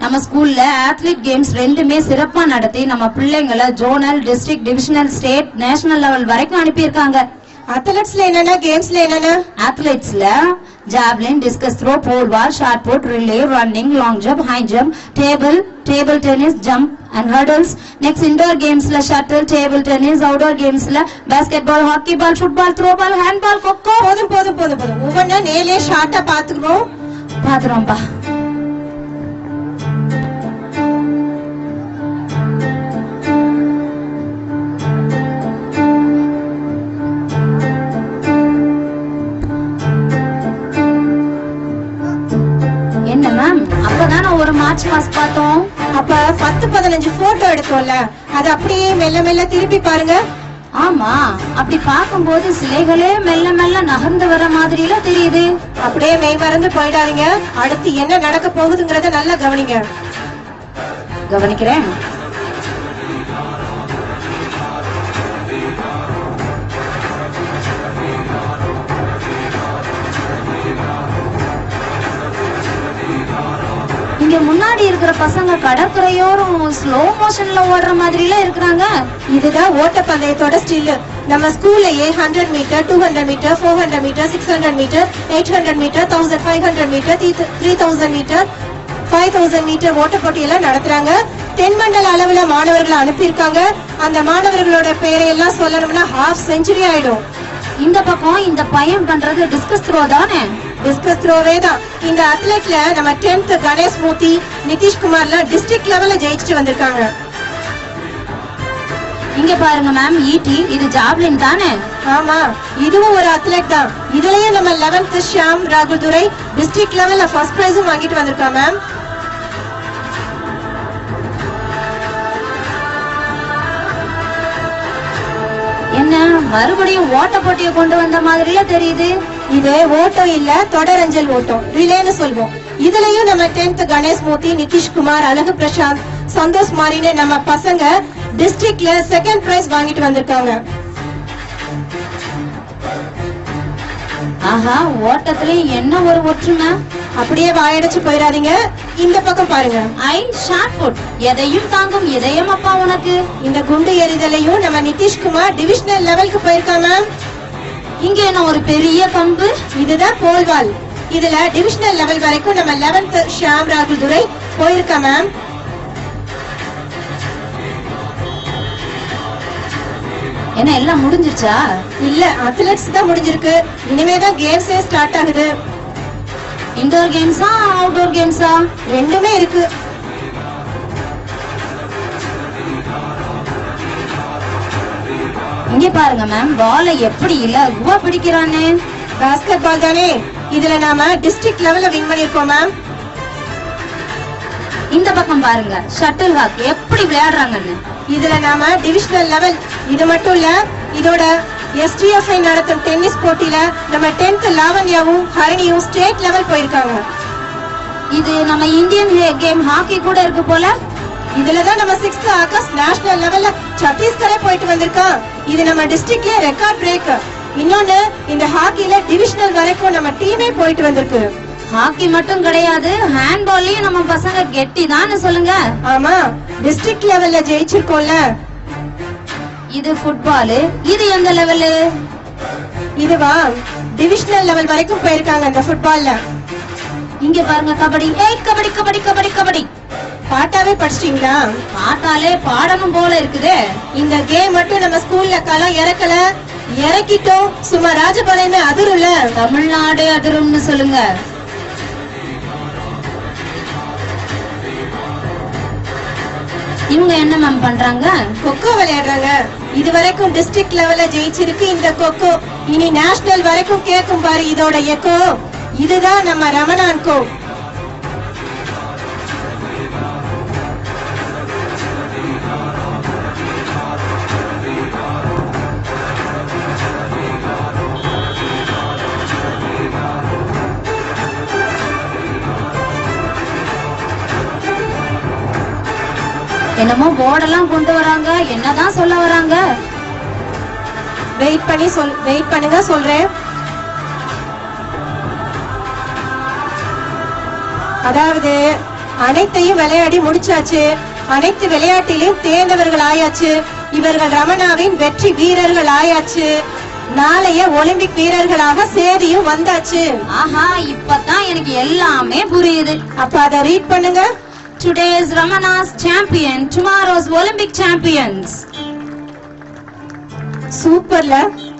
நம்ம ஸ்கூல்ல athlete games ரெண்டுமே சிறப்பா நடத்தி நம்ம பிள்ளைங்களை zonal district divisional state national level வரைக்கும் அனுப்பியிருக்காங்க அத்லெட்ஸ்ல என்னென்ன கேம்ஸ்ல என்னென்ன அத்லெட்ஸ்ல javelin discus throw pole vault shot put relay running long jump high jump table table tennis jump and hurdles next indoor கேம்ஸ்ல ஷட்டில் டேபிள் டென்னிஸ் அவுட்டோர் கேம்ஸ்ல basketball hockey ball football throw ball handball kho kho போதும் போதும் போதும் போதும் ஒவ்வொன்னா நேர்லயே ஷார்ட்டா பாத்துக்கணும் பாத்துறோம்ப்பா என்ன மேம் அப்பதானே ஒரு மார்ச் மாஸ் பார்த்தோம் அப்ப பத்து பதினஞ்சு போட்டோ எடுத்தோம்ல அது அப்படியே மெல்ல மெல்ல திருப்பி பாருங்க ஆமா அப்படி பார்க்கும்போது சிலைகளே மெல்ல மெல்ல நகர்ந்து வர மாதிரில தெரியுது அப்படியே மெய் மறந்து போயிடாதீங்க அடுத்து என்ன நடக்க போகுதுங்கறத நல்லா கவனிங்க கவனிக்கிறேன் இங்க முன்னாடி இருக்கிற பசங்க கடற்கரையோரம் ஸ்லோ மோஷன்ல ஓடுற மாதிரில இருக்கிறாங்க இதுதான் ஓட்டப்பந்தயத்தோட ஸ்டில் நம்ம ஸ்கூல்லயே hundred metre two hundred metre four hundred metre six hundred metre eight hundred metre thousand five hundred metre three thousand metre five thousand metre ஓட்டப்போட்டி எல்லாம் நடத்துறாங்க தென்மண்டல அளவுல மாணவர்களை அனுப்பியிருக்காங்க அந்த மாணவர்களோட பேரையெல்லாம் சொல்லணும்னா ஹாஃப் செஞ்சுரி ஆயிடும் இந்த பக்கம் இந்த பையன் பண்றது டிஸ்கஸ் த்ரோ தானே டிஸ்கஸ் த்ரோவே தான் இந்த அத்லெட்ல நம்ம டென்த் கணேஷ் மூர்த்தி நிதிஷ்குமார்லாம் டிஸ்ட்ரிக்ட் லெவல்ல ஜெயிச்சுட்டு வந்திருக்காங்க இங்க பாருங்க மேம் ஈட்டி இது ஜாவ்லின் தானே ஆமா இதுவும் ஒரு அத்லெட் தான் இதுலயும் நம்ம 11th ஷியாம் ராகுல் துரை டிஸ்ட்ரிக்ட் லெவல்ல ஃபர்ஸ்ட் பிரைஸும் வாங்கிட்டு வந்திருக்கான் மேம் என்ன மறுபடியும் ஓட்ட போட்டியை கொண்டு வந்த மாதிரில தெரியுது இது ஓட்டம் இல்ல தொடரஞ்சல் ஓட்டம் ரிலேன்னு சொல்வோம் இதுலயும் நம்ம 10th கணேஷ் மூர்த்தி நிதிஷ்குமார் அழகு பிரசாந்த் சந்தோஷ் மாரின்னு நம்ம பசங்க டிஸ்ட்ரிக்ட்ல செகண்ட் பிரைஸ் வாங்கிட்டு வந்திருக்காங்க ஆஹா ஓட்டத்திலயும் என்ன ஒரு ஒற்றுமை அப்படியே வாயடைச்சு போயிடாதீங்க இந்த பக்கம் பாருங்க ஐ ஷார்ட் புட் எதையும் தாங்கும் இதயம் அப்பா உனக்கு இந்த குண்டு எறிதலையும் நம்ம நிதிஷ்குமார் டிவிஷனல் லெவலுக்கு போயிருக்கான் மேம் இங்க என்ன ஒரு பெரிய கம்பு இதுதான் போல்வால் இதுல டிவிஷனல் லெவல் வரைக்கும் நம்ம 11th ஷியாம் ராகுல் துரை போயிருக்கா மேம் என்ன எல்லாம் முடிஞ்சிருச்சா இல்ல அத்லெட்ஸ் தான் முடிஞ்சிருக்கு இனிமே தான் கேம்ஸே ஸ்டார்ட் ஆகுது இன்டோர் கேம்ஸா அவுட்டோர் கேம்ஸா ரெண்டுமே இருக்கு இங்க பாருங்க மேம் பாலை எப்படி இலகுவா பிடிக்கிறான்னு பாஸ்கெட் பால் தானே இதுல நாம டிஸ்ட்ரிக்ட் லெவல்ல வின் பண்ணிருக்கோம் மேம் இந்த பக்கம் பாருங்க ஷட்டில் ஹாக் எப்படி விளையாடுறாங்கன்னு இதுல நாம டிவிஷனல் லெவல் இது மட்டும் இல்ல இதோட எஸ்டிஎஃப்ஐ நடத்தும் டென்னிஸ் போட்டியில நம்ம 10th லாவண்யாவும் ஹரிணியும் ஸ்டேட் லெவல் போயிருக்காங்க இது நம்ம இந்தியன் கேம் ஹாக்கி கூட இருக்கு போல இதுலதான் நம்ம சிக்ஸ்த் ஆகாஷ் நேஷனல் லெவல்ல சத்தீஸ்கரே போயிட்டு வந்திருக்கான் இது நம்ம டிஸ்ட்ரிக்ட்ல ரெக்கார்ட் பிரேக் இன்னொன்னு இந்த ஹாக்கில டிவிஷனல் வரைக்கும் நம்ம டீமே போயிட்டு வந்திருக்கு ஹாக்கி மட்டும் கிடையாது ஹேண்ட்பால்லயும் நம்ம பசங்க கெட்டி தானே சொல்லுங்க ஆமா டிஸ்ட்ரிக்ட் லெவல்ல ஜெயிச்சிருக்கோம்ல இது ஃபுட்பால் இது எந்த லெவலு இதுவா டிவிஷனல் லெவல் வரைக்கும் போயிருக்காங்க இந்த ஃபுட்பால்ல இங்க பாருங்க கபடி ஏய் கபடி கபடி கபடி கபடி பாட்டாவே படிச்சிட்டீங்களா பார்த்தாலே பாடணும் போல இருக்குதே இந்த கேம் மட்டும் நம்ம ஸ்கூல்ல களம் இறக்கல இறக்கிட்டோம் சும்மா ராஜபாளையமே அதிரும்ல தமிழ்நாடு அதிரும்னு சொல்லுங்க இவங்க என்ன மேம் பண்றாங்க கொக்கோ விளையாடுறாங்க இது வரைக்கும் டிஸ்ட்ரிக்ட் லெவல்ல ஜெயிச்சிருக்கு இந்த கொக்கோ இனி நேஷனல் வரைக்கும் கேட்கும் பாரு இதோட எக்கோ இதுதான் நம்ம ரமணான் கோ என்னமோ போர்டெல்லாம் கொண்டு வராங்க என்னதான் சொல்ல வராங்க வெயிட் பண்ணி சொல் வெயிட் பண்ணுங்க சொல்றேன் அதாவது அனைத்தையும் விளையாடி முடிச்சாச்சு அனைத்து விளையாட்டிலும் தேர்ந்தவர்கள் ஆயாச்சு இவர்கள் ரமணாவின் வெற்றி வீரர்கள் ஆயாச்சு நாளைய ஒலிம்பிக் வீரர்களாக சேதியும் வந்தாச்சு ஆஹா இப்பதான் எனக்கு எல்லாமே புரியுது அப்ப அதை ரீட் பண்ணுங்க Today's Ramana's champion, tomorrow's Olympic champions. சூப்பர்ல